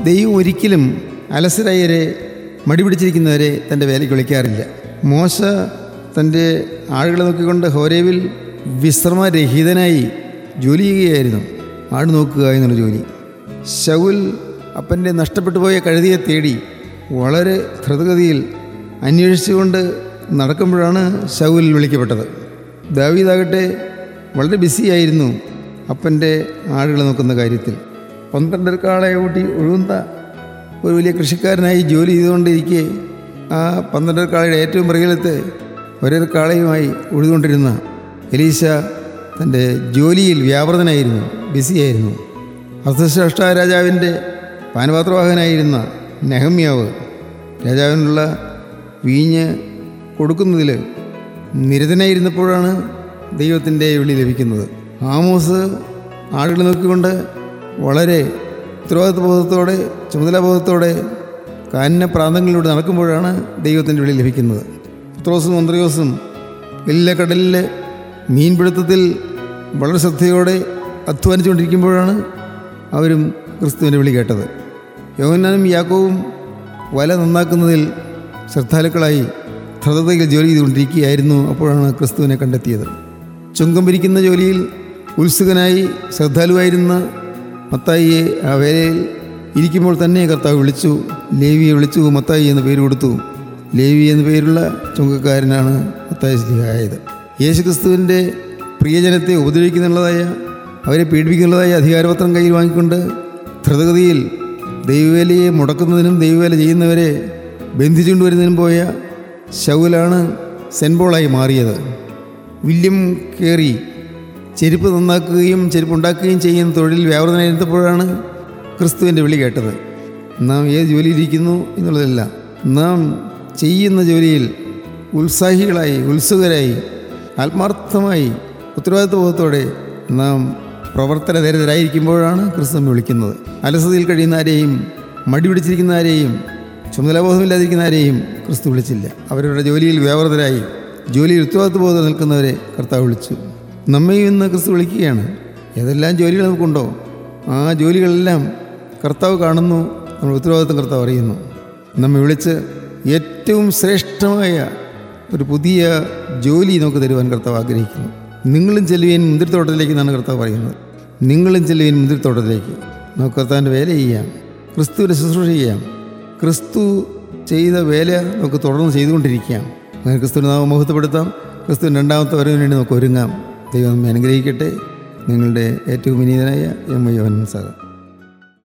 ദൈവം ഒരിക്കലും അലസരായവരെ മടിപിടിച്ചിരിക്കുന്നവരെ തൻ്റെ വേലയ്ക്ക് വിളിക്കാറില്ല മോശ തൻ്റെ ആളുകളെ നോക്കിക്കൊണ്ട് ഹോരേവിൽ വിശ്രമരഹിതനായി ജോലി ചെയ്യുകയായിരുന്നു ആട് നോക്കുക എന്നുള്ള ജോലി ശൗൽ അപ്പൻ്റെ നഷ്ടപ്പെട്ടു പോയ കഴുതിയെ തേടി വളരെ ധൃതഗതിയിൽ അന്വേഷിച്ചുകൊണ്ട് നടക്കുമ്പോഴാണ് ശൗൽ വിളിക്കപ്പെട്ടത് ദാവീദാകട്ടെ വളരെ ബിസിയായിരുന്നു അപ്പൻ്റെ ആടുകളെ നോക്കുന്ന കാര്യത്തിൽ പന്ത്രണ്ടര കാളെ കൂട്ടി ഒഴുകുന്ന ഒരു വലിയ കൃഷിക്കാരനായി ജോലി ചെയ്തുകൊണ്ടിരിക്കെ ആ പന്ത്രണ്ടര കാളയുടെ ഏറ്റവും പിറകിലത്ത് ഒരേ കാളയുമായി ഉഴുതുകൊണ്ടിരുന്ന എലീശ തൻ്റെ ജോലിയിൽ വ്യാപൃതനായിരുന്നു ബിസിയായിരുന്നു അർത്ഥശ്രേഷ്ഠ രാജാവിൻ്റെ പാനപാത്രവാഹനായിരുന്ന നെഹമ്യാവ് രാജാവിനുള്ള വീഞ്ഞ് കൊടുക്കുന്നതിൽ നിരതനായിരുന്നപ്പോഴാണ് ദൈവത്തിൻ്റെ വിളി ലഭിക്കുന്നത് ആമോസ് ആളുകളെ നോക്കിക്കൊണ്ട് വളരെ ഉത്തരവാദിത്വബോധത്തോടെ ചുമതലാബോധത്തോടെ കാന്ന പ്രാന്തങ്ങളിലൂടെ നടക്കുമ്പോഴാണ് ദൈവത്തിൻ്റെ വിളി ലഭിക്കുന്നത് പത്രോസും മന്ത്രിയോസും എല്ലാ കടലിൽ മീൻപിടുത്തത്തിൽ വളരെ ശ്രദ്ധയോടെ അധ്വാനിച്ചുകൊണ്ടിരിക്കുമ്പോഴാണ് അവരും ക്രിസ്തുവിൻ്റെ വിളി കേട്ടത് യോഹന്നാനും യാക്കോവും വല നന്നാക്കുന്നതിൽ ശ്രദ്ധാലുക്കളായി ധൃതതയിൽ ജോലി ചെയ്തുകൊണ്ടിരിക്കുകയായിരുന്നു അപ്പോഴാണ് ക്രിസ്തുവിനെ കണ്ടെത്തിയത് ചുങ്കം പിരിക്കുന്ന ജോലിയിൽ ഉത്സുകനായി ശ്രദ്ധാലുവായിരുന്ന മത്തായിയെ ആ വേലയിൽ ഇരിക്കുമ്പോൾ തന്നെ കർത്താവ് വിളിച്ചു ലേവിയെ വിളിച്ചു മത്തായി എന്ന പേര് കൊടുത്തു ലേവി എന്ന പേരുള്ള ചുങ്കക്കാരനാണ് മത്തായി സ്ലിഹായത് യേശു ക്രിസ്തുവിൻ്റെ പ്രിയജനത്തെ ഉപദ്രവിക്കുന്നുള്ളതായ അവരെ പീഡിപ്പിക്കുന്നുള്ളതായ അധികാരപത്രം കയ്യിൽ വാങ്ങിക്കൊണ്ട് ധൃതഗതിയിൽ ദൈവവേലയെ മുടക്കുന്നതിനും ദൈവവേല ചെയ്യുന്നവരെ ബന്ധിച്ചുകൊണ്ടുവരുന്നതിനും പോയ ശൗലാണ് സെൻബോളായി മാറിയത് വില്യം കേറി ചെരുപ്പ് നന്നാക്കുകയും ചെരുപ്പ് ഉണ്ടാക്കുകയും ചെയ്യുന്ന തൊഴിൽ വ്യാപൃതനായിരുന്നപ്പോഴാണ് ക്രിസ്തുവിൻ്റെ വിളി കേട്ടത് നാം ഏത് ജോലിയിലിരിക്കുന്നു എന്നുള്ളതല്ല നാം ചെയ്യുന്ന ജോലിയിൽ ഉത്സാഹികളായി ഉത്സുകരായി ആത്മാർത്ഥമായി ഉത്തരവാദിത്വബോധത്തോടെ നാം പ്രവർത്തന നിരതരായിരിക്കുമ്പോഴാണ് ക്രിസ്തു നമ്മെ വിളിക്കുന്നത് അലസതയിൽ കഴിയുന്ന ആരെയും മടി പിടിച്ചിരിക്കുന്ന ആരെയും ചുമതലാബോധമില്ലാതിരിക്കുന്ന ആരെയും ക്രിസ്തു വിളിച്ചില്ല അവരുടെ ജോലിയിൽ വ്യാപൃതരായി ജോലിയിൽ ഉത്തരവാദിത്വബോധം നിൽക്കുന്നവരെ കർത്താവ് വിളിച്ചു നമ്മയും ഇന്ന് ക്രിസ്തു വിളിക്കുകയാണ് ഏതെല്ലാം ജോലികൾ നമുക്കുണ്ടോ ആ ജോലികളെല്ലാം കർത്താവ് കാണുന്നു നമ്മൾ ഉത്തരവാദിത്വം കർത്താവ് അറിയുന്നു നമ്മെ വിളിച്ച് ഏറ്റവും ശ്രേഷ്ഠമായ ഒരു പുതിയ ജോലി നമുക്ക് തരുവാൻ കർത്താവ് ആഗ്രഹിക്കുന്നു നിങ്ങളും ചെല്ലുവാൻ മുന്തിരിത്തോട്ടത്തിലേക്ക് എന്നാണ് കർത്താവ് പറയുന്നത് നിങ്ങളും ചെല്ലുവാൻ മുന്തിരിത്തോട്ടത്തിലേക്ക് നമുക്ക് കർത്താവിൻ്റെ വേല ചെയ്യാം ക്രിസ്തുവിൻ്റെ ശുശ്രൂഷ ചെയ്യാം ക്രിസ്തു ചെയ്ത വേല നമുക്ക് തുടർന്ന് ചെയ്തുകൊണ്ടിരിക്കാം അങ്ങനെ ക്രിസ്തുവിനെ നാം മഹത്വപ്പെടുത്താം ക്രിസ്തുവിന് രണ്ടാമത്തെ വരവിന് വേണ്ടി നമുക്ക് ഒരുങ്ങാം ദൈവം നമ്മെ അനുഗ്രഹിക്കട്ടെ നിങ്ങളുടെ ഏറ്റവും വിനീതനായ എം ഐ യോഹൻ സാർ